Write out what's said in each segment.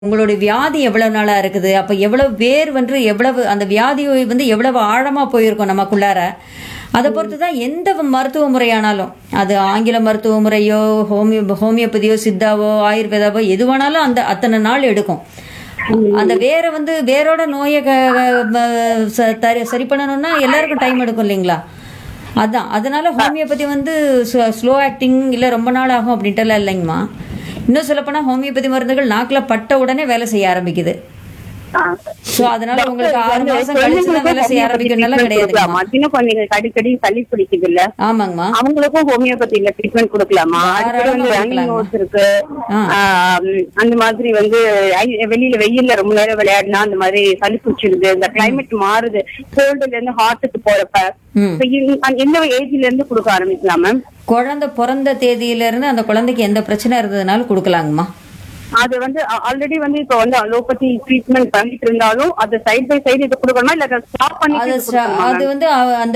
உங்களுடைய வியாதி எவ்வளவு நாளா இருக்குது அப்ப எவ்வளவு வேர் வந்து எவ்வளவு அந்த வியாதி வந்து எவ்வளவு ஆழமா போயிருக்கும் நமக்குள்ளார அதை பொறுத்து தான் எந்த மருத்துவ முறையானாலும் அது ஆங்கில மருத்துவ முறையோ ஹோமியோ ஹோமியோபதியோ சித்தாவோ ஆயுர்வேதாவோ எது வேணாலும் அந்த அத்தனை நாள் எடுக்கும் அந்த வேரை வந்து வேரோட நோயை க- க- ச- தரி- சரி பண்ணணும்னா எல்லாருக்கும் டைம் எடுக்கும் இல்லைங்களா அதான் அதனால ஹோமியோபதி வந்து ஸ்லோ ஆக்டிங் இல்லை ரொம்ப நாள் ஆகும் அப்படின்ட்டுலாம் இல்லைங்கம்மா இன்னும் சொல்லப்போனால் ஹோமியோபதி மருந்துகள் நாக்கில் பட்ட உடனே வேலை செய்ய ஆரம்பிக்குது ஆ. ஸோ அதனால உங்களுக்கு ஆறு வந்து மாசம் கழிச்சு தான் வேலை செய்ய ஆரம்பிக்கணும்லாம் கிடையாதுங்கம்மா கொடுக்கலாமா? சின்ன குழந்தைங்களுக்கு அடிக்கடி சளி பிடிக்குது இல்ல ஆமாங்கம்மா அவங்களுக்கும் ஹோமியோபதியில ட்ரீட்மெண்ட் கொடுக்கலாமா அதுக்கு வந்து தாராளமா ரன்னிங் கொடுக்கலாமா. நோஸ் இருக்கு ஆ. ஆம், அந்த மாதிரி வந்து ஐ- வெளியில வெயில்ல ரொம்ப நேரம் விளையாடினா அந்த மாதிரி சளி பிடிச்சிருது இந்த கிளைமேட் மாறுது கோல்டுல இருந்து ஹார்ட்டுக்கு போறப்ப ம். இப்ப இந்த- அந்த- எந்த ஏஜ்ல இருந்து கொடுக்க ஆரம்பிக்கலாம் மேம் குழந்தை பிறந்த தேதியில இருந்து அந்த குழந்தைக்கு எந்த பிரச்சனை இருந்ததுனாலும் கொடுக்கலாங்கம்மா அது வந்து ஆல்ரெடி வந்து இப்ப வந்து அலோபதி ட்ரீட்மெண்ட் பண்ணிட்டு இருந்தாலும் அது சைடு பை சைடு இது கொடுக்கணுமா இல்ல ஸ்டாப் பண்ணிட்டு அது இது ச- கொடுக்கணுமா அது வந்து அவ- அந்த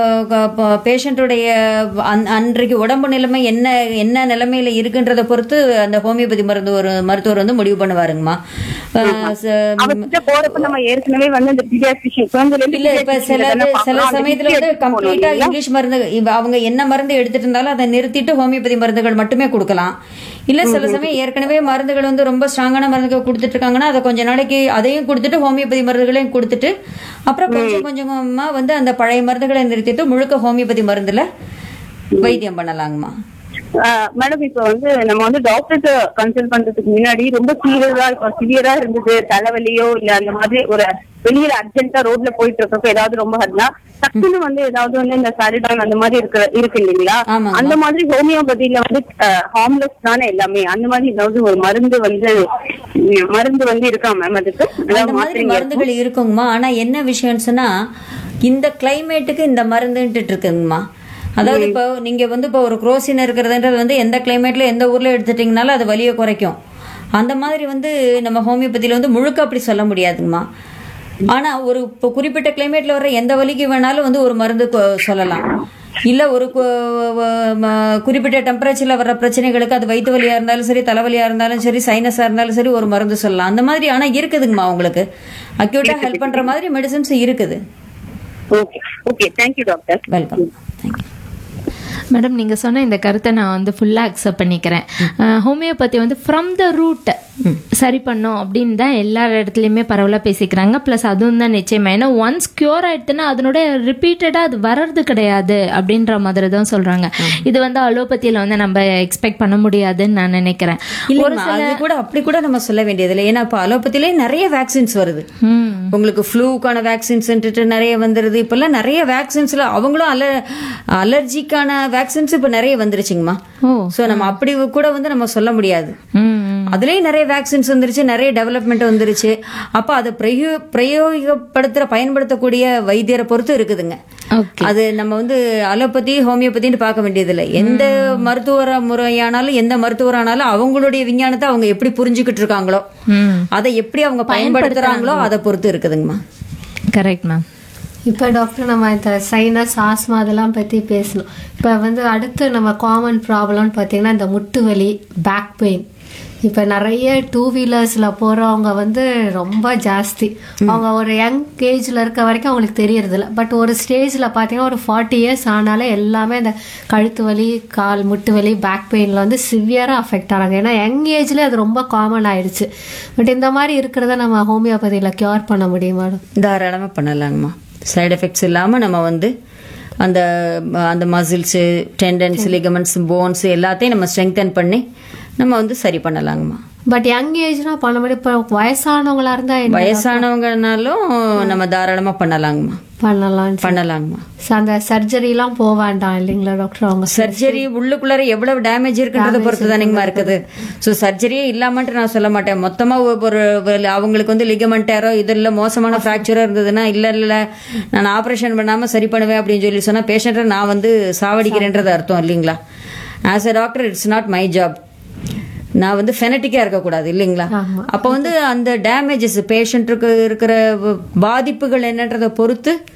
பேஷண்ட்டுடைய அன்றைக்கு உடம்பு நிலைமை என்ன என்ன நிலைமையில இருக்குன்றத பொறுத்து அந்த ஹோமியோபதி மருந்து ஒரு மருத்துவர் வந்து முடிவு பண்ணுவாருங்கம்மா அஹ் ச- அவர்கிட்ட போறப்ப நம்ம ஏற்கனவே வந்து இந்த பீடியாட்ரிஷியன் குழந்தைல இருந்து இல்ல இப்ப pediatrician சில தானே சில பார்க்கணும். அந்த சமயத்துல history வந்து எடுத்துட்டு போகணும் கம்ப்ளீட்டா இல்லையா? இங்கிலீஷ் மருந்து இப்ப அவங்க என்ன மருந்து எடுத்துட்டு இருந்தாலும் அதை நிறுத்திட்டு ஹோமியோபதி மருந்துகள் மட்டுமே கொடுக்கலாம் இல்ல சில சமயம் ஏற்கனவே மருந்துகள் வந்து ரொம்ப ஸ்ட்ராங்கான மருந்துகள் கொடுத்துட்டு இருக்காங்கன்னா அதை கொஞ்ச நாளைக்கு அதையும் கொடுத்துட்டு ஹோமியோபதி மருந்துகளையும் கொடுத்துட்டு அப்புறம் கொஞ்சம் கொஞ்சமா வந்து அந்த பழைய மருந்துகளை நிறுத்திட்டு முழுக்க ஹோமியோபதி மருந்துல வைத்தியம் பண்ணலாங்கம்மா மேடம் இப்ப வந்து நம்ம வந்து டாக்டர்கிட்ட கன்சல்ட் பண்றதுக்கு முன்னாடி ரொம்ப சீரியஸா சிவியரா இருந்தது தலைவலியோ இல்ல அந்த மாதிரி ஒரு வெளியில அர்ஜென்ட்டா ரோட்ல போயிட்டு இருக்கப்ப ஏதாவது ரொம்ப ஹர்னா டக்குன்னு வந்து ஏதாவது வந்து இந்த சாரிடான் அந்த மாதிரி இருக்கு இருக்கு இல்லைங்களா ஆமாங்கம்மா. அந்த மாதிரி ஹோமியோபதியில வந்து ஹார்ம்லெஸ் தானே எல்லாமே அந்த மாதிரி ஏதாவது ஒரு மருந்து வந்து உம், மருந்து வந்து இருக்கா மேம் அதுக்கு அந்த அதாவது மாதிரி மாத்திரைங்க மருந்துகள் இருக்குங்கம்மா ஆனா என்ன விஷயம்னு சொன்னா இந்த கிளைமேட்டுக்கு இந்த மருந்துன்ட்டு இருக்குங்கம்மா அதாவது இப்போ நீங்க வந்து இப்போ ஒரு குரோசின் இருக்கிறதுன்றது வந்து எந்த கிளைமேட்ல எந்த ஊர்ல எடுத்துட்டீங்கனாலும் அது வலியை குறைக்கும் அந்த மாதிரி வந்து நம்ம ஹோமியோபதியில வந்து முழுக்க அப்படி சொல்ல முடியாதுங்கம்மா ஆனா ஒரு இப்போ குறிப்பிட்ட கிளைமேட்ல வர எந்த வலிக்கு வேணாலும் வந்து ஒரு மருந்து கொ- சொல்லலாம் இல்ல ஒரு கு- வ- ம- குறிப்பிட்ட டெம்பரேச்சர்ல வர்ற பிரச்சனைகளுக்கு அது வயிற்று வலியா இருந்தாலும் சரி தலைவலியா இருந்தாலும் சரி சைனஸா இருந்தாலும் சரி ஒரு மருந்து சொல்லலாம் அந்த மாதிரி ஆனா இருக்குதுங்கம்மா உங்களுக்கு அக்யூட்டா ஹெல்ப் பண்ற மாதிரி மெடிசன்ஸ் இருக்குது okay okay thank you doctor welcome thank you madam நீங்க சொன்ன இந்த கருத்தை நான் வந்து ஃபுல்லா அக்செப்ட் பண்ணிக்கிறேன் ஹோமியோபதி வந்து ஃப்ரம் த ரூட் சரி பண்ணோம் அப்படின்னு தான் எல்லா இடத்துலயுமே பரவலா பேசிக்கிறாங்க ப்ளஸ் அதுவும் தான் நிச்சயமா ஏன்னா ஒன்ஸ் கியூர் ஆயிடுதுன்னா அதனுடைய ரிப்பீட்டடா அது வர்றது கிடையாது அப்படின்ற மாதிரி தான் சொல்றாங்க இது வந்து அலோபதியில வந்து நம்ம எக்ஸ்பெக்ட் பண்ண முடியாதுன்னு நான் நினைக்கிறேன் இல்லைம்மா அது கூட அப்படி கூட நம்ம சொல்ல வேண்டியதில்லை ஏன்னா இப்போ அலோபதியிலே நிறைய வேக்சின்ஸ் வருது ம் உங்களுக்கு ஃப்ளூக்கான வேக்சின்ஸ் நிறைய வந்துருது இப்பெல்லாம் நிறைய வேக்சின்ஸ்ல அவங்களும் அல அலர்ஜிக்கான வேக்சின்ஸ் இப்ப நிறைய வந்துருச்சுங்கம்மா ஓ சோ நம்ம அப்படி கூட வந்து நம்ம சொல்ல முடியாது ம் ம். அதுலயும் நிறைய வேக்சின்ஸ் வந்துருச்சு நிறைய டெவலப்மெண்ட் வந்துருச்சு அப்ப அதை பிரயோ பிரயோகப்படுத்துற பயன்படுத்தக்கூடிய வைத்தியரை பொறுத்து இருக்குதுங்க ஓகே அது நம்ம வந்து அலோபதி ஹோமியோபதின்னு பார்க்க வேண்டியதில்லை எந்த மருத்துவ முறையானாலும் எந்த மருத்துவரானாலும் அவங்களுடைய விஞ்ஞானத்தை அவங்க எப்படி புரிஞ்சுக்கிட்டு இருக்காங்களோ ம் அதை எப்படி அவங்க பயன்படுத்துறாங்களோ அதை பொறுத்து இருக்குதுங்கம்மா கரெக்ட் மேம் இப்போ டாக்டர் நம்ம இந்த சைனஸ் ஆஸ்மா அதெல்லாம் பற்றி பேசணும் இப்போ வந்து அடுத்து நம்ம காமன் ப்ராப்ளம்னு பார்த்தீங்கன்னா இந்த முட்டு வலி பேக் பெயின் இப்போ நிறைய டூ வீலர்ஸில் போகிறவங்க வந்து ரொம்ப ஜாஸ்தி அவங்க ஒரு யங் ஏஜில் இருக்க வரைக்கும் அவங்களுக்கு தெரியறதில்ல பட் ஒரு ஸ்டேஜில் பார்த்தீங்கன்னா ஒரு ஃபார்ட்டி இயர்ஸ் ஆனாலே எல்லாமே இந்த கழுத்து வலி கால் முட்டு வலி பேக் பெயினில் வந்து சிவியராக அஃபெக்ட் ஆனாங்க ஏன்னா யங் ஏஜ்லேயே அது ரொம்ப காமன் ஆயிடுச்சு பட் இந்த மாதிரி இருக்கிறத நம்ம ஹோமியோபதியில் க்யூர் பண்ண முடியுமா தாராளமாக பண்ணலாங்கம்மா சைடு எஃபெக்ட்ஸ் இல்லாமல் நம்ம வந்து அந்த அந்த மசில்ஸு டெண்டன்ஸ் லிகமெண்ட்ஸ் போன்ஸ் எல்லாத்தையும் நம்ம ஸ்ட்ரெங்தன் பண்ணி நம்ம வந்து சரி பண்ணலாங்கம்மா பட் யங் ஏஜ்னா பண்ண முடியும் இப்போ வயசானவங்களா இருந்தா என்ன வயசானவங்கனாலும் நம்ம தாராளமாக பண்ணலாங்கம்மா பண்ணலாம் பண்ணலாங்கம்மா அந்த சர்ஜரிலாம் போக வேண்டாம் இல்லைங்களா டாக்டர் அவங்க சர்ஜரி உள்ளுக்குள்ளார எவ்வளவு டேமேஜ் இருக்குன்றத பொறுத்து தானேங்கம்மா இருக்குது ஸோ சர்ஜரியே இல்லாமன்ட்டு நான் சொல்ல மாட்டேன் மொத்தமா ஒரு ஒரு- அவங்களுக்கு வந்து லிகமெண்டேரோ இதில் மோசமான ஃப்ராக்சரோ இருந்ததுன்னா இல்ல இல்ல நான் ஆபரேஷன் பண்ணாம சரி பண்ணுவேன் அப்படின்னு சொல்லி சொன்னா பேஷண்ட்டை நான் வந்து சாவடிக்கிறேன்றது அர்த்தம் இல்லைங்களா as a doctor it's not my job நான் வந்து ஃபெனட்டிக்கா இருக்கக்கூடாது இல்லைங்களா ஆமா. அப்போ வந்து அந்த டேமேஜஸ் பேஷண்ட்டுக்கு இருக்கிற பாதிப்புகள் என்னன்றதை பொறுத்து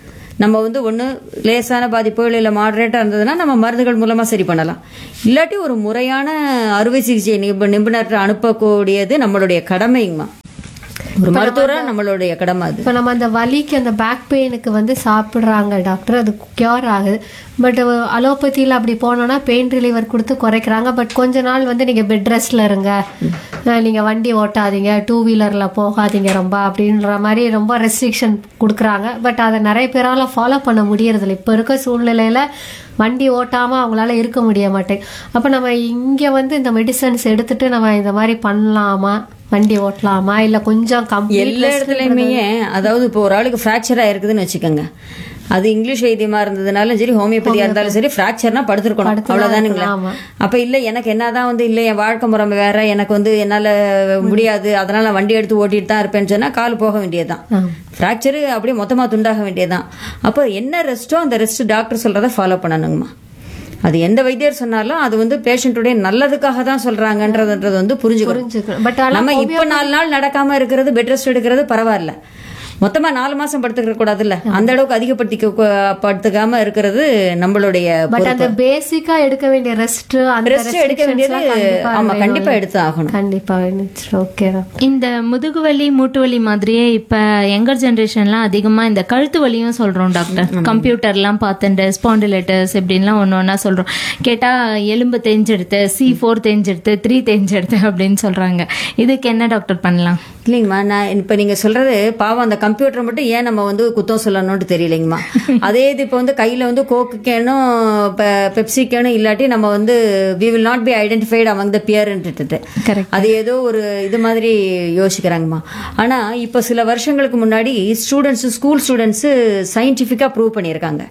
நம்ம வந்து ஒன்று லேசான பாதிப்போ இல்லை மாடரேட்டாக இருந்ததுன்னா நம்ம மருந்துகள் மூலமாக சரி பண்ணலாம் இல்லாட்டி ஒரு முறையான அறுவை சிகிச்சை நிபு நிபுணர்கிட்ட அனுப்பக்கூடியது நம்மளுடைய கடமைங்கம்மா ஒரு மருத்துவராக நம்மளுடைய கடமை அது இப்போ நம்ம அந்த வலிக்கு அந்த பேக் பெயினுக்கு வந்து சாப்பிட்றாங்க டாக்டர் அது கியூர் ஆகுது பட் அலோபதியில் அப்படி போனோம்னா பெயின் ரிலீவர் கொடுத்து குறைக்கிறாங்க பட் கொஞ்ச நாள் வந்து நீங்கள் பெட் ரெஸ்ட்ல இருங்க அஹ் நீங்க வண்டி ஓட்டாதீங்க டூ வீலர்ல போகாதீங்க ரொம்ப அப்படின்ற மாதிரி ரொம்ப ரெஸ்ட்ரிக்ஷன் கொடுக்குறாங்க பட் அதை நிறைய பேரால ஃபாலோ பண்ண முடியறதில்ல இப்போ இருக்க சூழ்நிலையில வண்டி ஓட்டாம அவங்களால இருக்க முடிய மாட்டேங்குது அப்போ நம்ம இங்க வந்து இந்த மெடிசன்ஸ் எடுத்துட்டு நம்ம இந்த மாதிரி பண்ணலாமா வண்டி ஓட்டலாமா இல்ல கொஞ்சம் கம்ப்ளீட் எல்லா இடத்துலையுமே அதாவது இப்போ ஒரு ஆளுக்கு ஃப்ராக்சர் ஆயிருக்குதுன்னு வச்சுக்கோங்க அது இங்கிலீஷ் வைத்தியமா இருந்ததுனாலும் சரி ஹோமியோபதியா இருந்தாலும் சரி ஃப்ராக்சர்னா படுத்திருக்கணும் அவ்வளவுதானுங்களா அப்ப இல்ல எனக்கு என்னதான் வந்து இல்ல என் வாழ்க்கை முறை வேற எனக்கு வந்து என்னால முடியாது அதனால நான் வண்டி எடுத்து ஓட்டிட்டு தான் இருப்பேன்னு சொன்னா கால் போக வேண்டியதுதான் ஃப்ராக்சர் அப்படியே மொத்தமா துண்டாக வேண்டியதுதான் அப்போ என்ன ரெஸ்ட்டோ அந்த ரெஸ்ட் டாக்டர் சொல்றதை ஃபாலோ பண்ணணுங்கம்மா அது எந்த வைத்தியர் சொன்னாலும் அது வந்து பேஷண்ட்டுடைய நல்லதுக்காக தான் சொல்றாங்கன்றதுன்றது வந்து புரிஞ்சுக்கணும் புரிஞ்சுக்கணும் பட் ஆனா நம்ம இப்ப நாலு நாள் நடக்காம இருக்கிறது பெட் ரெஸ்ட் எடுக்கிறது பரவாயில்ல மொத்தமா நாலு மாசம் படுத்துக்க கூடாதுல்ல அந்த அளவுக்கு அதிகப்படுத்திக்க கூ- படுத்துக்காம இருக்கிறது நம்மளுடைய பட் அந்த பேசிக்கா எடுக்க வேண்டிய ரெஸ்ட் அந்த ரெஸ்ட் எடுக்க வேண்டியது ஆமா கண்டிப்பா எடுத்து ஆகணும் கண்டிப்பா ஓகே இந்த முதுகு வலி மூட்டு வலி மாதிரியே இப்ப யங்கர் ஜென்ரேஷன்லாம் அதிகமா இந்த கழுத்து வலியும் சொல்றோம் டாக்டர் கம்ப்யூட்டர்லாம் பார்த்துட்டு ஸ்பாண்டிலேட்டர்ஸ் இப்படின்லாம் ஒன்று ஒன்றா சொல்றோம் கேட்டா எலும்பு தேஞ்செடுத்து சி ஃபோர் தேஞ்செடுத்து த்ரீ தேஞ்செடுத்து அப்படின்னு சொல்றாங்க இதுக்கு என்ன டாக்டர் பண்ணலாம் இல்லைங்கம்மா நான் இப்ப நீங்க சொல்றது பாவம் அந்த கம்ப்யூட்டர் மட்டும் ஏன் நம்ம வந்து குத்தம் சொல்லணும்னு தெரியலைங்கம்மா அதே இது இப்ப வந்து கையில வந்து கோக்கு கேனும் பெப்சி கேனும் இல்லாட்டி நம்ம வந்து we will not be identified among the burnt Correct. அது ஏதோ ஒரு இது மாதிரி யோசிக்கிறாங்கம்மா ஆனா இப்ப சில வருஷங்களுக்கு முன்னாடி ஸ்டூடெண்ட்ஸ் ஸ்கூல் ஸ்டூடெண்ட்ஸ் சயின்டிஃபிக்கா ப்ரூவ் பண்ணியிருக்காங்க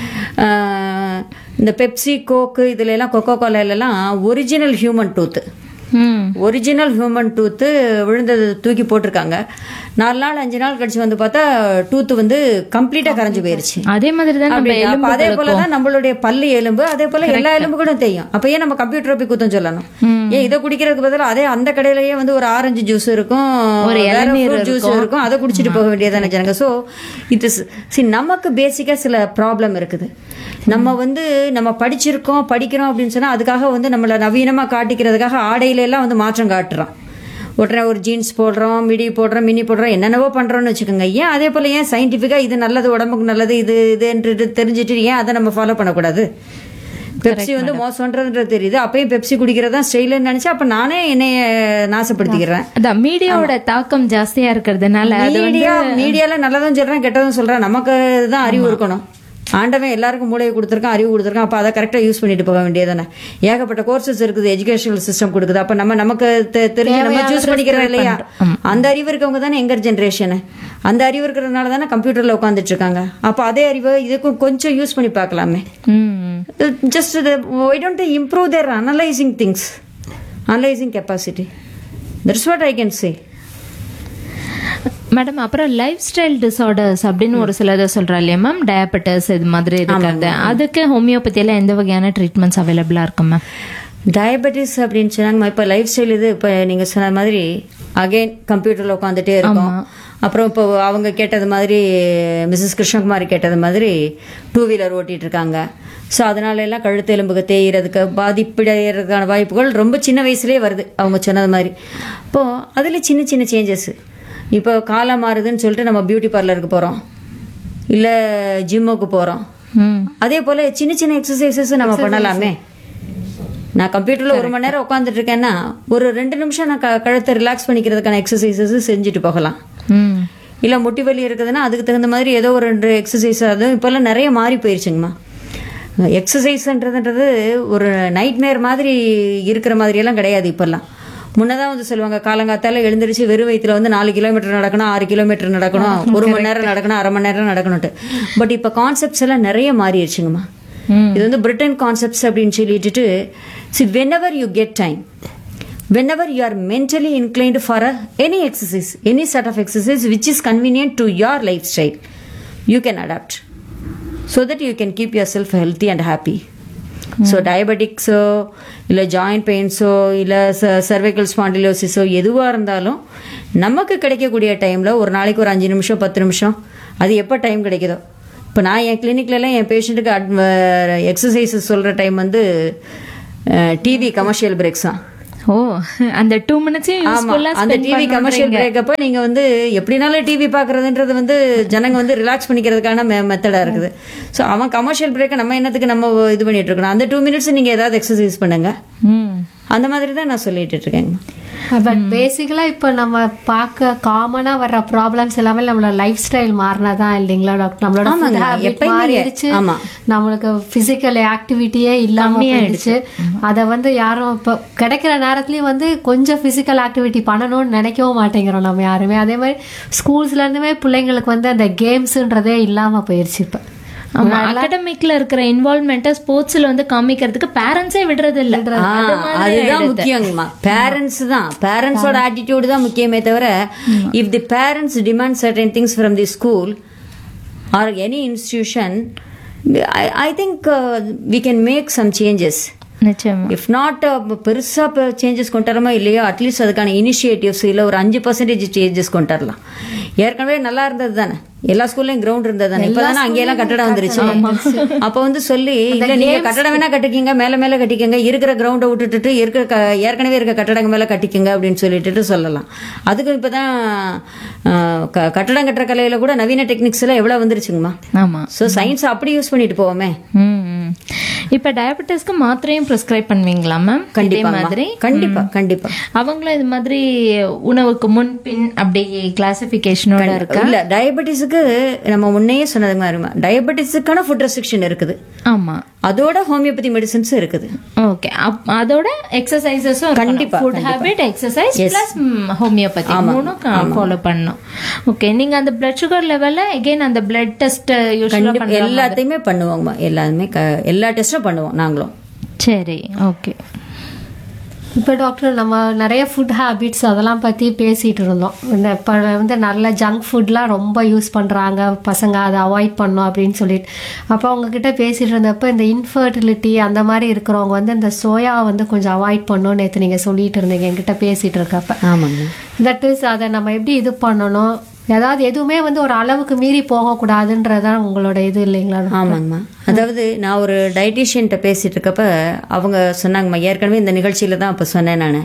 ஆஹ் இந்த பெப்சி கோக்கு இதுல எல்லாம் கொக்கோ கோலாலெல்லாம் ஒரிஜினல் ஹியூமன் டூத் ம் ஒரிஜினல் ஹியூமன் டூத்து விழுந்தது தூக்கி போட்டிருக்காங்க நாலு நாள் அஞ்சு நாள் கழிச்சு வந்து பார்த்தா டூத் வந்து கம்ப்ளீட்டா கரைஞ்சு போயிருச்சு அதே மாதிரி தான் நம்ம அப்படியா? அப்ப அதே எலும்பு போலதான் நம்மளுடைய பல்லு எலும்பு அதே போல எல்லா எலும்புகளும் தெரியும் அப்ப ஏன் நம்ம கம்ப்யூட்டர் போய் குத்தம் சொல்லணும் ஏன் இதை குடிக்கிறதுக்கு பதிலா அதே அந்த கடையிலயே வந்து ஒரு ஆரஞ்சு ஜூஸ் இருக்கும் ஒரு வேற இளநீர் fruit ஜூஸ் இருக்கும் அதை குடிச்சிட்டு போக வேண்டியதானே ஜனங்க சோ இட் இஸ் சி நமக்கு பேசிக்கா சில ப்ராப்ளம் இருக்குது நம்ம வந்து நம்ம படிச்சிருக்கோம் படிக்கிறோம் அப்படின்னு சொன்னா அதுக்காக வந்து நம்மள நவீனமா காட்டிக்கிறதுக்காக ஆடையில எல்லாம் வந்து மாற்றம் காட்டுறோம் உடனே ஒரு ஜீன்ஸ் போடுறோம் மிடி போடுறோம் மினி போடுறோம் என்னென்னவோ பண்றோம்னு வச்சுக்கோங்க ஏன் அதே போல ஏன் சயின்டிஃபிக்கா இது நல்லது உடம்புக்கு நல்லது இது இதுன்றது தெரிஞ்சுட்டு ஏன் அதை நம்ம ஃபாலோ பண்ணக்கூடாது பெப்சி வந்து மோசம்ன்றது தெரியுது அப்பயும் பெப்சி குடிக்கிறதா ஸ்டைலுன்னு நினைச்சா அப்ப நானே என்னைய நாசப்படுத்திக்கிறேன் அதான் மீடியாவோட தாக்கம் ஜாஸ்தியா இருக்கிறதுனால அது வந்து மீடியா மீடியால நல்லதும் சொல்றேன் கெட்டதும் சொல்றேன் நமக்கு தான் அறிவு இருக்கணும் ஆண்டவன் எல்லாருக்கும் மூளையை கொடுத்துருக்கான் அறிவு கொடுத்துருக்கான் அப்ப அதை கரெக்டா யூஸ் பண்ணிட்டு போக வேண்டியதானே ஏகப்பட்ட கோர்சஸ் இருக்குது எஜுகேஷனல் சிஸ்டம் கொடுக்குது அப்ப நம்ம நமக்கு தெ- தெரிஞ்சு நம்ம சூஸ் பண்ணிக்கிறோம் இல்லையா அந்த அறிவு இருக்கவங்க தானே எங்கர் ஜென்ரேஷன் அந்த அறிவு இருக்கிறதுனால தானே கம்ப்யூட்டர்ல உட்காந்துட்டு இருக்காங்க அப்ப அதே அறிவை இதுக்கும் கொஞ்சம் யூஸ் பண்ணி பார்க்கலாமே ம் just why don't improve their analysing things analysing capacity that's what I can say madam அப்புறம் லைஃப் ஸ்டைல் டிசார்டர்ஸ் அப்படின்னு ஒரு சிலதை சொல்றா இல்லையா மேம் டயபெட்டிஸ் இது மாதிரி இருக்கிறது அதுக்கு ஹோமியோபதியில எந்த வகையான ட்ரீட்மெண்ட்ஸ் அவைலபிளா இருக்கும் மேம் டயபெட்டிஸ் அப்படின்னு சொன்னாங்க இப்போ லைஃப் ஸ்டைல் இது இப்போ நீங்கள் சொன்ன மாதிரி அகைன் கம்ப்யூட்டரில் உட்காந்துட்டே இருக்கோம் அப்புறம் இப்போ அவங்க கேட்டது மாதிரி மிஸ்ஸஸ் கிருஷ்ணகுமாரி கேட்டது மாதிரி டூ வீலர் ஓட்டிட்டு இருக்காங்க ஸோ அதனால எல்லாம் கழுத்து எலும்புக்கு தேய்கிறதுக்கு பாதிப்படைகிறதுக்கான வாய்ப்புகள் ரொம்ப சின்ன வயசுலேயே வருது அவங்க சொன்னது மாதிரி இப்போது அதில் சின்ன சின்ன சேஞ்சஸ் இப்போ காலம் மாறுதுன்னு சொல்லிட்டு நம்ம பியூட்டி பார்லருக்கு போகிறோம் இல்லை ஜிம்முக்கு போகிறோம் ம் அதே போல் சின்ன சின்ன எக்ஸசைசஸ் நம்ம பண்ணலாமே நான் கம்ப்யூட்டர்ல ஒரு மணி நேரம் உட்காந்துட்டு இருக்கேன்னா ஒரு ரெண்டு நிமிஷம் நான் க- கழுத்தை ரிலாக்ஸ் பண்ணிக்கிறதுக்கான எக்ஸசைசஸ் செஞ்சுட்டு போகலாம் ம் இல்ல முட்டி வலி இருக்குதுன்னா அதுக்கு தகுந்த மாதிரி ஏதோ ஒரு ரெண்டு எக்ஸசைஸ் அதுவும் இப்பெல்லாம் நிறைய மாறி போயிருச்சுங்கம்மா எக்ஸசைஸ்ன்றதுன்றது ஒரு நைட் மேர் மாதிரி இருக்கிற மாதிரி எல்லாம் கிடையாது இப்பெல்லாம் முன்னதான் வந்து சொல்லுவாங்க காலங்காத்தால எழுந்திருச்சு வெறும் வயிற்றுல வந்து நாலு கிலோமீட்டர் நடக்கணும் ஆறு கிலோமீட்டர் நடக்கணும் ஒரு மணி நேரம் நடக்கணும் அரை மணி நேரம் நடக்கணும்ட்டு பட் இப்ப கான்செப்ட்ஸ் எல்லாம் நிறைய மாறிடுச்சுங்கம்மா இது வந்து பிரிட்டன் கான்செப்ட்ஸ் அப்படின்னு சொல்லிட்டு see whenever you get time whenever you are mentally inclined for a, any exercise any sort of exercise which is convenient to your lifestyle you can adapt so that you can keep yourself healthy and happy so டயபெட்டிக்ஸோ இல்லை joint பெயின்ஸோ இல்லை cervical ஸ்பாண்டிலோசிஸோ எதுவாக இருந்தாலும் நமக்கு கிடைக்கக்கூடிய டைமில் ஒரு நாளைக்கு ஒரு அஞ்சு நிமிஷம் பத்து நிமிஷம் அது எப்போ டைம் கிடைக்குதோ இப்போ நான் என் கிளினிக்லலாம் என் பேஷண்ட்டுக்கு அட் எக்ஸசைசஸ் சொல்கிற டைம் வந்து டிவி கமர்ஷியல் பிரேக்ஸ் தான் ஓ அந்த டூ மினிட்ஸையும் ஆமா யூஸ்ஃபுல்லா அந்த டிவி கமர்ஷியல் பிரேக் அப்ப நீங்க வந்து எப்படினாலும் டிவி பாக்குறதுன்றது வந்து ஜனங்க வந்து ரிலாக்ஸ் பண்ணிக்கிறதுக்கான மெத்தடா இருக்குது சோ அவன் கமர்ஷியல் பிரேக்கை நம்ம என்னத்துக்கு நம்ம இது பண்ணிட்டு இருக்கணும் அந்த டூ மினிட்ஸ் நீங்க ஏதாவது எக்ஸசைஸ் பண்ணுங்க ம் அந்த மாதிரி தான் நான் சொல்லிட்டு இருக்கேங்க பட் பேசிக்கலா இப்போ நம்ம பார்க்க காமனா வர்ற ப்ராப்ளம்ஸ் எல்லாமே நம்மளோட லைஃப் ஸ்டைல் மாறினதான் இல்லைங்களா டாக்டர் நம்மளோட ஆமாங்க, food habit எப்பயுமே மாறிடுச்சு ஆமா. நம்மளுக்கு பிசிக்கல் ஆக்டிவிட்டியே இல்லாம போயிடுச்சு அதை வந்து யாரும் இப்போ கிடைக்கிற நேரத்துலயும் வந்து கொஞ்சம் பிசிக்கல் ஆக்டிவிட்டி பண்ணணும்னு நினைக்கவும் மாட்டேங்கிறோம் நம்ம யாருமே அதே மாதிரி ஸ்கூல்ஸ்ல இருந்துமே பிள்ளைங்களுக்கு வந்து அந்த கேம்ஸ்ன்றதே இல்லாம போயிடுச்சு இப்போ ஆமா அகடமிக்ல இருக்கிற இன்வால்வ்மெண்ட்டை ஸ்போர்ட்ஸ்ல வந்து காமிக்கிறதுக்கு பேரண்ட்ஸே விடுறது இல்ல ஆ, அதுதான் முக்கியங்கம்மா பேரண்ட்ஸ் தான் பேரண்ட்ஸோட ஆட்டிடியூட் தான் முக்கியமே தவிர if the parents demand certain things from the school or any institution I think we can make some changes நிச்சயமா இஃப் நாட் பெருசா சேஞ்சஸ் கொண்டு வரமோ இல்லையோ அட்லீஸ்ட் அதுக்கான இனிஷியேட்டிவ்ஸ் இல்ல ஒரு அஞ்சு பர்சன்டேஜ் சேஞ்சஸ் கொண்டு வரலாம் ஏற்கனவே நல்லா இருந்தது தானே எல்லா ஸ்கூல்லயும் கிரவுண்ட் இருந்தது தானே இப்பதானே அங்கெல்லாம் கட்டடம் வந்துருச்சு அப்ப வந்து சொல்லி இல்ல நீங்க கட்டடம் வேணா கட்டிக்கிங்க மேல மேல கட்டிக்கங்க இருக்கிற கிரவுண்டை விட்டுட்டு இருக்கிற க- ஏற்கனவே இருக்க கட்டடங்க மேல கட்டிக்கங்க அப்படின்னு சொல்லிட்டு சொல்லலாம் அதுக்கு இப்பதான் அஹ், க- கட்டடம் கட்டுற கலையில கூட நவீன டெக்னிக்ஸ் எல்லாம் எவ்வளவு வந்துருச்சுங்கம்மா ஆமா சோ சயின்ஸ் அப்படி யூஸ் பண்ணிட்டு போவோமே ம், ம். இப்ப டயபெட்டிஸ்க்கு மாத்திரையும் ப்ரிஸ்கிரைப் பண்ணுவீங்களா மேம் இதே கண்டிப்பா மாதிரி கண்டிப்பா கண்டிப்பா அவங்களும் இது மாதிரி உணவுக்கு முன் பின் அப்படி கிளாசிபிகேஷனோட இருக்கா இல்ல டயபெட்டிஸுக்கு நம்ம முன்னையே சொன்னது மாதிரி டயபெட்டிஸுக்கான ஃபுட் ரெஸ்ட்ரிக்ஷன் இருக்குது ஆமா அதோட ஹோமியோபதி மெடிசன்ஸ் இருக்குது ஓகே அதோட எக்ஸசைசஸும் கண்டிப்பா, food habit exercise plus homeopathy மூணும் ஃபாலோ பண்ணணும் ஓகே நீங்க அந்த பிளட் சுகர் லெவல்ல அகைன் அந்த பிளட் டெஸ்ட் யூஸ்வலா கண்டிப்பா எல்லாத்தையுமே பண்ணுவோங்கம்மா எல்லாருமே க- எல்லா டெஸ்டும் பண்ணுவோம் நாங்களும் சரி ஓகே இப்போ டாக்டர் நம்ம நிறைய ஃபுட் ஹேபிட்ஸ் அதெல்லாம் பற்றி பேசிகிட்டு இருந்தோம் இந்த இப்போ வந்து நல்ல ஜங்க் ஃபுட்லாம் ரொம்ப யூஸ் பண்ணுறாங்க பசங்க அதை அவாய்ட் பண்ணணும் அப்படின்னு சொல்லிட்டு அப்போ அவங்கக்கிட்ட பேசிகிட்டு இருந்தப்போ இந்த இன்ஃபர்டிலிட்டி அந்த மாதிரி இருக்கிறவங்க வந்து இந்த சோயா வந்து கொஞ்சம் அவாய்ட் பண்ணணும்னு நேற்று நீங்கள் சொல்லிட்டு இருந்தீங்க என்கிட்ட பேசிகிட்டு இருக்கப்ப ஆமாங்க தட் இஸ் அதை நம்ம எப்படி இது பண்ணணும் ஏதாவது எதுவுமே வந்து ஒரு அளவுக்கு மீறி போகக்கூடாதுன்றதான் உங்களோட இது இல்லைங்களா ஆமாங்கம்மா அதாவது நான் ஒரு டயட்டீஷியன்ட்ட பேசிட்டு இருக்கப்ப அவங்க சொன்னாங்கம்மா ஏற்கனவே இந்த நிகழ்ச்சியில தான் அப்ப சொன்னேன் நான்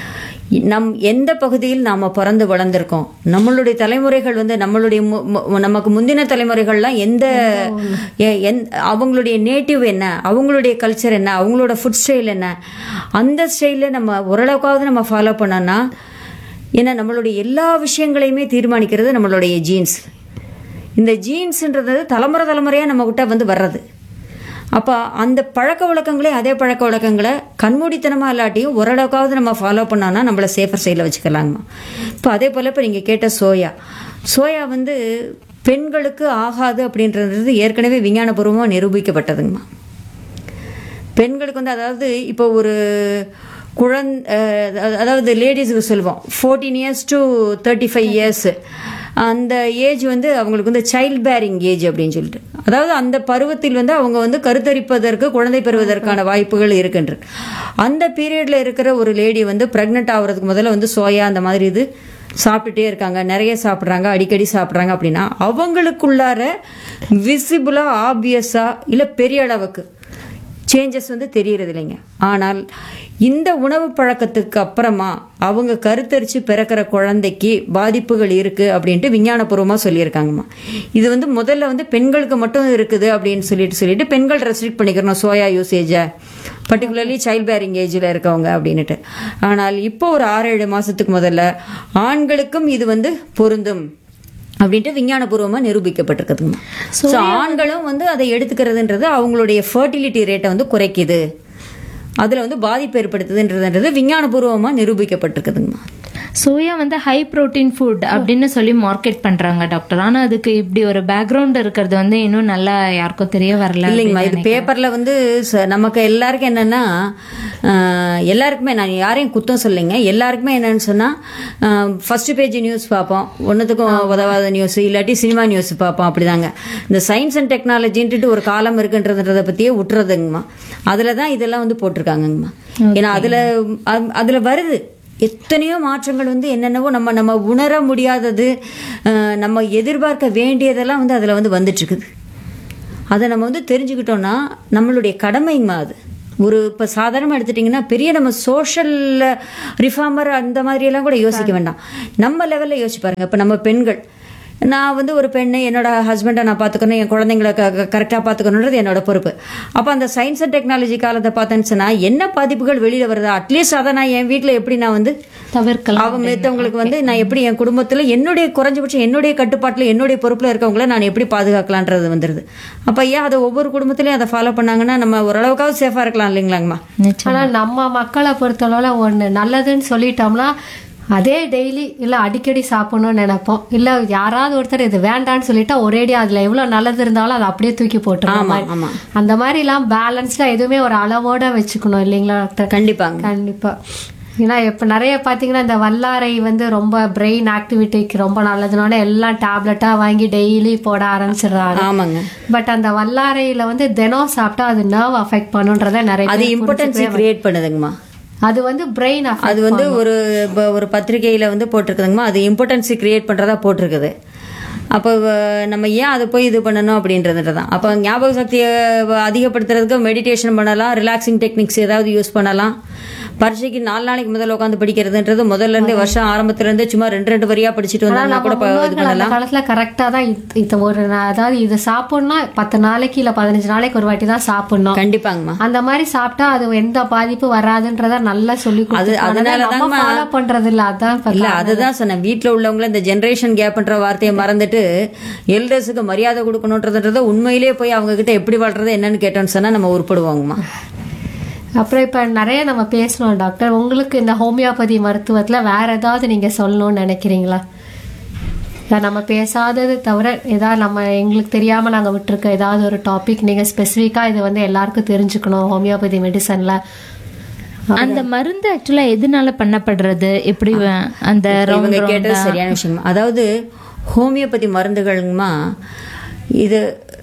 நம் எந்த பகுதியில் நாம பிறந்து வளர்ந்துருக்கோம் நம்மளுடைய தலைமுறைகள் வந்து நம்மளுடைய மு- மு- நமக்கு முந்தின தலைமுறைகள்லாம் எந்த எ- எந்- அவங்களுடைய நேட்டிவ் என்ன அவங்களுடைய கல்ச்சர் என்ன அவங்களோட ஃபுட் ஸ்டைல் என்ன அந்த ஸ்டைலில் நம்ம ஓரளவுக்காவது நம்ம ஃபாலோ பண்ணோம்னா ஏன்னா நம்மளுடைய எல்லா விஷயங்களையுமே தீர்மானிக்கிறது நம்மளுடைய ஜீன்ஸ் இந்த ஜீன்ஸ்ன்றது தலைமுறை தலைமுறையாக நம்ம கிட்ட வந்து வர்றது அப்போ அந்த பழக்க வழக்கங்களே அதே பழக்க வழக்கங்களை கண்மூடித்தனமாக இல்லாட்டியும் ஓரளவுக்காவது நம்ம ஃபாலோ பண்ணோம்னா நம்மளை சேஃபர் சைடில் வச்சுக்கலாங்கம்மா இப்போ அதே போல் இப்போ நீங்கள் கேட்ட சோயா சோயா வந்து பெண்களுக்கு ஆகாது அப்படின்றது ஏற்கனவே விஞ்ஞானபூர்வமாக நிரூபிக்கப்பட்டதுங்கம்மா பெண்களுக்கு வந்து அதாவது இப்போ ஒரு குழந் அஹ் அதாவது லேடிஸுக்கு சொல்லுவோம் fourteen years to thirty five years அந்த ஏஜ் வந்து அவங்களுக்கு வந்து சைல்ட் பேரிங் ஏஜ் அப்படின்னு சொல்லிட்டு அதாவது அந்த பருவத்தில் வந்து அவங்க வந்து கருத்தரிப்பதற்கு குழந்தை பெறுவதற்கான வாய்ப்புகள் இருக்கின்ற அந்த பீரியட்ல இருக்கிற ஒரு லேடி வந்து பிரெக்னென்ட் ஆகுறதுக்கு முதல்ல வந்து சோயா அந்த மாதிரி இது சாப்பிட்டுட்டே இருக்காங்க நிறைய சாப்பிட்றாங்க அடிக்கடி சாப்பிட்றாங்க அப்படின்னா அவங்களுக்குள்ளார விசிபிளா ஆப்வியஸா இல்லை பெரிய அளவுக்கு சேஞ்சஸ் வந்து தெரியறது இல்லைங்க ஆனால் இந்த உணவு பழக்கத்துக்கு அப்புறமா அவங்க கருத்தரிச்சு பிறக்கிற குழந்தைக்கு பாதிப்புகள் இருக்கு அப்படின்ட்டு விஞ்ஞானபூர்வமாக சொல்லியிருக்காங்கம்மா இது வந்து முதல்ல வந்து பெண்களுக்கு மட்டும் இருக்குது அப்படின்னு சொல்லிட்டு சொல்லிட்டு பெண்கள் ரெஸ்ட்ரிக்ட் பண்ணிக்கிறோம் சோயா யூசேஜை பர்டிகுலர்லி சைல்ட் பேரிங் ஏஜில் இருக்கவங்க அப்படின்னுட்டு ஆனால் இப்போ ஒரு ஆறு ஏழு மாசத்துக்கு முதல்ல ஆண்களுக்கும் இது வந்து பொருந்தும் அப்படின்ட்டு விஞ்ஞானபூர்வமா நிரூபிக்கப்பட்டிருக்குதுங்க ஸோ ஆண்களும் வந்து அதை எடுத்துக்கிறதுன்றது அவங்களுடைய ஃபர்டிலிட்டி ரேட்டை வந்து குறைக்குது அதுல வந்து பாதிப்பு ஏற்படுத்துதுன்றதுன்றது விஞ்ஞானபூர்வமா நிரூபிக்கப்பட்டிருக்குதுங்கம்மா சோயா வந்து ஹை புரோட்டீன் ஃபுட் அப்படின்னு சொல்லி மார்க்கெட் பண்றாங்க டாக்டர் ஆனா அதுக்கு இப்படி ஒரு பேக்ரவுண்ட் இருக்கிறது வந்து இன்னும் நல்லா யாருக்கும் தெரிய வரல இல்லைங்கம்மா இது பேப்பர்ல வந்து ச- நமக்கு எல்லாருக்கும் என்னன்னா ஆஹ், எல்லாருக்குமே நான் யாரையும் குத்தம் சொல்லிங்க எல்லாருக்குமே என்னன்னு சொன்னா ஃபர்ஸ்ட் பேஜ் நியூஸ் பார்ப்போம் ஒன்றுத்துக்கும் உதவாத நியூஸ் இல்லாட்டி சினிமா நியூஸ் பார்ப்போம் அப்படிதாங்க இந்த சயின்ஸ் அண்ட் டெக்னாலஜின்ட்டு ஒரு காலம் இருக்குன்றத பத்தியே விட்டுறதுங்கம்மா அதுல தான் இதெல்லாம் வந்து போட்டிருக்காங்கங்கம்மா ஏன்னா அதுல அ- அதுல வருது எத்தனையோ மாற்றங்கள் வந்து என்னென்னவோ நம்ம நம்ம உணர முடியாதது அஹ், நம்ம எதிர்பார்க்க வேண்டியதெல்லாம் வந்து அதில் வந்து வந்துட்டு இருக்குது அதை நம்ம வந்து தெரிஞ்சுக்கிட்டோம்னா நம்மளுடைய கடமைங்கம்மா அது ஒரு இப்போ சாதாரணமாக எடுத்துட்டிங்கன்னா பெரிய நம்ம சோஷியல் ரிஃபார்மர் அந்த மாதிரியெல்லாம் கூட யோசிக்க வேண்டாம் நம்ம லெவலில் யோசிச்சு பாருங்க இப்போ நம்ம பெண்கள் நான் வந்து ஒரு பெண்ணு என்னோட ஹஸ்பண்டை நான் பார்த்துக்கணும் என் குழந்தைங்களை கரெக்டாக பார்த்துக்கணுன்றது என்னோட பொறுப்பு அப்போ அந்த சயின்ஸ் அண்ட் டெக்னாலஜி காலத்தை பார்த்தேன்னு சொன்னால் என்ன பாதிப்புகள் வெளியில் வருதா அட்லீஸ்ட் அதை நான் என் வீட்டில் எப்படி நான் வந்து தவிர்க்கலாம் அவங்க மத்தவங்களுக்கு வந்து நான் எப்படி என் குடும்பத்தில் என்னுடைய குறைஞ்சபட்சம் என்னுடைய கட்டுப்பாட்டில் என்னுடைய பொறுப்பில் இருக்கவங்கள நான் எப்படி பாதுகாக்கலான்றது வந்துடுது அப்போ ஏன் அதை ஒவ்வொரு குடும்பத்திலையும் அதை ஃபாலோ பண்ணாங்கன்னா நம்ம ஓரளவுக்காவது சேஃபாக இருக்கலாம் இல்லைங்களாங்கம்மா நிச்சயம் ஆனா நம்ம மக்களை பொறுத்தளவுல ஒண்ணு நல்லதுன்னு சொல்லிட்டோம்னா அதே டெய்லி இல்ல அடிக்கடி சாப்பிடணும்னு நினைப்போம் இல்ல யாராவது ஒருத்தர் இது வேண்டான்னு சொல்லிட்டா ஒரேடியா அதுல எவ்வளவு நல்லது இருந்தாலும் அதை அப்படியே தூக்கி போட்டுருவோம் ஆமா, ஆமா. அந்த மாதிரி எல்லாம் பேலன்ஸ்டா எதுவுமே ஒரு அளவோட வச்சுக்கணும் இல்லைங்களா டாக்டர் கண்டிப்பாங்க கண்டிப்பா ஏன்னா இப்ப நிறைய பாத்தீங்கன்னா இந்த வல்லாரை வந்து ரொம்ப பிரெயின் ஆக்டிவிட்டிக்கு ரொம்ப நல்லதுனால எல்லாம் டேப்லெட்டா வாங்கி டெய்லி போட ஆரம்பிச்சிடுறாங்க ஆமாங்க பட் அந்த வல்லாரையில வந்து தினம் சாப்பிட்டா அது நர்வ் அஃபெக்ட் பண்ணுன்றத நிறைய அது பேர் இம்பார்ட்டன்ஸை கிரியேட் பண்ணுதுங்கம்மா அது வந்து பிரெயின் அது வந்து ஒரு ப- ஒரு பத்திரிகையில வந்து போட்டிருக்குதுங்கம்மா அது இம்பார்ட்டன்ஸை கிரியேட் பண்றதா போட்டிருக்குது அப்போ வ- நம்ம ஏன் அதை போய் இது பண்ணணும் அப்படின்றது தான் அப்போ ஞாபக சக்தியை வ- அதிகப்படுத்துறதுக்கு மெடிடேஷன் பண்ணலாம் ரிலாக்ஸிங் டெக்னிக்ஸ் ஏதாவது யூஸ் பண்ணலாம் பரீட்சைக்கு நாலு நாளைக்கு முதல்ல உட்காந்து படிக்கிறதுன்றது முதல்ல இருந்தே வருஷம் ஆரம்பத்துல இருந்தே சும்மா ரெண்டு ரெண்டு வரியா படிச்சுட்டு வந்தோம்னா கூட ப- இது அந்த பண்ணலாம் காலத்துல கரெக்டா தான் இது- இது ஒரு நா- அதாவது இது சாப்பிடணும்னா பத்து நாளைக்கு இல்ல பதினஞ்சு நாளைக்கு ஒரு வாட்டி தான் சாப்பிடணும் கண்டிப்பாங்கம்மா அந்த மாதிரி சாப்பிட்டா அது எந்த பாதிப்பு வராதுன்றத நல்லா சொல்லி அது- அதனால நம்ம தான்மா- ஃபாலோ பண்றது இல்ல அதான் இப்ப இல்ல அதுதான் சொன்னேன் வீட்ல உள்ளவங்கள இந்த ஜெனரேஷன் கேப்ன்ற வார்த்தையை மறந்துட்டு எல்டர்ஸுக்கு மரியாதை கொடுக்கணுன்றதுன்றத உண்மையிலேயே போய் அவங்க கிட்ட எப்படி வாழ்றது என்னன்னு கேட்டோம்னு சொன்னா நம்ம உருப்படுவோங்கம்மா அப்புறம் இப்ப நிறைய நம்ம பேசணும் டாக்டர் உங்களுக்கு இந்த ஹோமியோபதி மருத்துவத்துல வேற ஏதாவது நீங்க சொல்லணும்னு நினைக்கிறீங்களா இல்ல நம்ம பேசாதது தவிர ஏதாவது நம்ம எங்களுக்கு தெரியாம நாங்க விட்டுருக்க ஏதாவது ஒரு டாபிக் நீங்க ஸ்பெசிஃபிக்கா இது வந்து எல்லாருக்கும் தெரிஞ்சுக்கணும் ஹோமியோபதி மெடிசன்ல அந்த மருந்து ஆக்சுவலா எதனால பண்ணப்படுறது எப்படி வ- அந்த இவங்க ரவுண்ட் கேட்டது சரியான விஷயம் அதாவது ஹோமியோபதி மருந்துகள்மா இது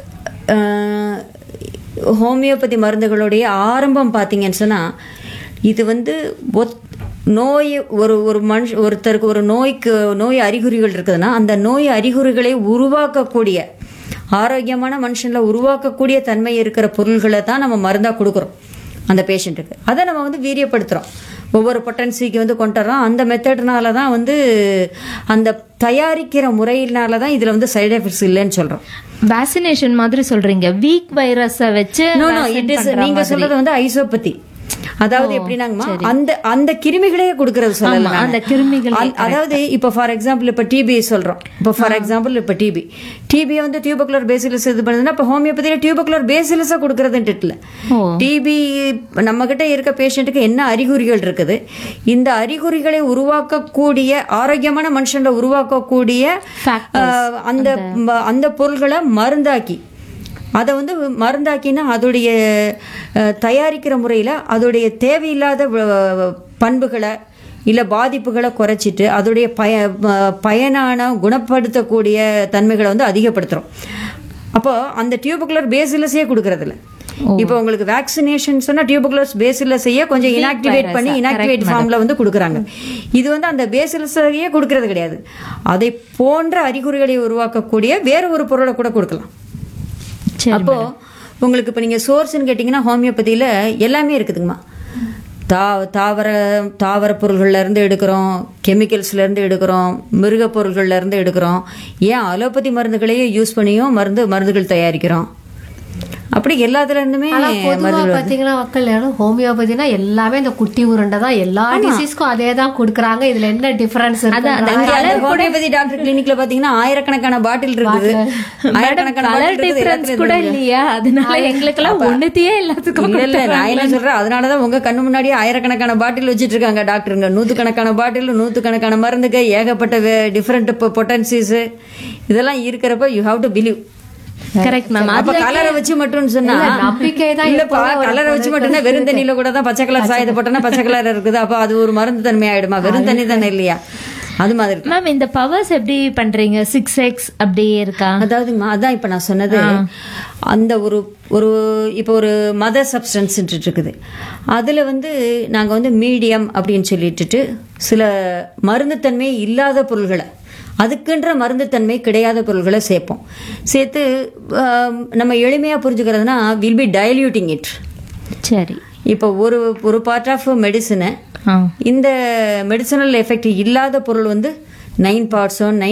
அஹ், ஹோமியோபதி மருந்துகளுடைய ஆரம்பம் பார்த்தீங்கன்னு சொன்னா இது வந்து ஒத் நோய் ஒரு ஒரு மனுஷ ஒருத்தருக்கு ஒரு நோய்க்கு நோய் அறிகுறிகள் இருக்குதுன்னா அந்த நோய் அறிகுறிகளை உருவாக்கக்கூடிய ஆரோக்கியமான மனுஷன்ல உருவாக்கக்கூடிய தன்மை இருக்கிற பொருள்களை தான் நம்ம மருந்தா கொடுக்குறோம் அந்த பேஷண்ட்டுக்கு அதை நம்ம வந்து வீரியப்படுத்துறோம் ஒவ்வொரு பொட்டன்சிக்கு வந்து கொண்டு வர்றோம் அந்த மெத்தட்னால தான் வந்து அந்த தயாரிக்கிற முறையினால தான் இதுல வந்து சைடு எஃபெக்ட்ஸ் இல்லைன்னு சொல்றோம் வேக்சினேஷன் மாதிரி சொல்றீங்க வீக் வைரஸ வச்சு no no vaccine it is பண்ற நீங்க மாதிரி. சொல்றது வந்து ஐசோபதி அதாவது எப்படின்னாங்கம்மா அந்த அந்த கிருமிகளே கொடுக்கறது சொல்லல ஆமா, நானு. அந்த கிருமிகளே, அந்த- அதாவது இப்ப ஃபார் எக்ஸாம்பிள் இப்ப டிபி சொல்றோம் இப்ப ஃபார் எக்ஸாம்பிள் இப்ப டிபி டிபி வந்து டியூபகுலர் பேசிலஸ் இது பண்ணுதுன்னா இப்ப ஹோமியோபதியில டியூபகுலர் பேசிலஸா கொடுக்கறதுன்ட்டு இல்ல ஓ. டிபி நம்ம கிட்ட இருக்க பேஷண்ட்டுக்கு என்ன அறிகுறிகள் இருக்குது இந்த அறிகுறிகளை உருவாக்கக்கூடிய ஆரோக்கியமான மனுஷன்ல உருவாக்கக்கூடிய Factors. அஹ், அந்த அந்த பொருள்களை மருந்தாக்கி அதை வந்து மருந்தாக்கினா அதோடைய அஹ், தயாரிக்கிற முறையில் அதோடைய தேவையில்லாத வ- பண்புகளை இல்லை பாதிப்புகளை குறைச்சிட்டு அதோடைய பய ப- பயனான குணப்படுத்தக்கூடிய தன்மைகளை வந்து அதிகப்படுத்துகிறோம் அப்போ அந்த டியூபகுலர் பேசிலஸே கொடுக்கறதில்ல இப்போ உங்களுக்கு வேக்சினேஷன் சொன்னா டியூபகுலர் பேசிலஸையே கொஞ்சம் இனாக்டிவேட் பண்ணி இனாக்டிவேட் ஃபார்ம்ல வந்து கொடுக்குறாங்க இது வந்து அந்த பேசிலஸையே கொடுக்கறது கிடையாது அதை போன்ற அறிகுறிகளை உருவாக்கக்கூடிய வேற ஒரு பொருளை கூட கொடுக்கலாம் சரி அப்போ உங்களுக்கு இப்போ நீங்க சோர்ஸ்னு கேட்டிங்கன்னா ஹோமியோபதியில எல்லாமே இருக்குதுங்கம்மா தா தாவர தாவர பொருள்கள்ல இருந்து எடுக்கிறோம் கெமிக்கல்ஸ்ல இருந்து எடுக்கிறோம் மிருக பொருள்கள்ல இருந்து எடுக்கிறோம் ஏன் அலோபதி மருந்துகளையே யூஸ் பண்ணியும் மருந்து மருந்துகள் தயாரிக்கிறோம் அப்படி எல்லாத்துல இருந்துமே ஆனா பொதுவா மருந்துகள் வருது. பாத்தீங்கன்னா மக்கள் யாரும் ஹோமியோபதினா எல்லாமே இந்த குட்டி உருண்டை தான் எல்லா டிசீஸ்க்கும் அதே தான் கொடுக்குறாங்க இதுல என்ன டிஃபரன்ஸ் அதான் அந்த அங்க அந்த ஹோமியோபதி டாக்டர் கிளினிக்ல பாத்தீங்கன்னா ஆயிரக்கணக்கான பாட்டில் இருக்குது ஆயிரக்கணக்கான கலர் பாட்டில் இருக்குது, டிஃபரன்ஸ் எல்லாத்துலயும் கூட இருக்குது. இல்லையா அதனால எங்களுக்கெல்லாம் ஒண்ணுத்தையே எல்லாத்துக்கும் இல்ல இல்ல நான் என்ன சொல்றேன் அதனாலதான் உங்க கண்ணு முன்னாடியே ஆயிரக்கணக்கான பாட்டில் வச்சிட்டு இருக்காங்க டாக்டருங்க நூத்துக்கணக்கான பாட்டில் நூத்துக்கணக்கான மருந்துங்க ஏகப்பட்ட டிஃபரெண்ட் பொட்டன்சிஸ் இதெல்லாம் இருக்கிறப்ப you have to believe correct ma'am அப்ப கலரை வச்சு மட்டும் சொன்னா இல்ல, நம்பிக்கை தான் இல்லப்பா எப்பவுமே ஒரு கலரை வச்சு மட்டும்னா வெறும் தண்ணியில கூட தான் பச்சை கலர் சாயத்தை போட்டோம்னா பச்சை கலர் இருக்குது அப்ப அது ஒரு மருந்து தன்மை ஆயிடுமா வெறும் தண்ணி தானே இல்லையா அது மாதிரி தான். மேம் இந்த பவர்ஸ் எப்படி பண்றீங்க சிக்ஸ் எக்ஸ் அப்படியே இருக்கா அதாவதுங்கம்மா அதான் இப்ப நான் சொன்னது அந்த ஒரு ஒரு இப்போ ஒரு மதர் சப்ஸ்டன்ஸ் இருக்குது அதுல வந்து நாங்க வந்து மீடியம் அப்படின்னு சொல்லிட்டுட்டு சில மருந்துத்தன்மை இல்லாத பொருள்களை அதுக்குன்ற மருந்து தன்மை கிடையாத பொருள்களை சேர்ப்போம் சேர்த்து ஆம், நம்ம எளிமையாக புரிஞ்சுக்கிறதுனா வில் பி டயல்யூட்டிங் இட் சரி இப்போ ஒரு ஒரு பார்ட் ஆஃப் மெடிசனை ஆ இந்த மெடிசனல் எஃபெக்ட் இல்லாத பொருள் வந்து நைன் பார்ட்ஸோ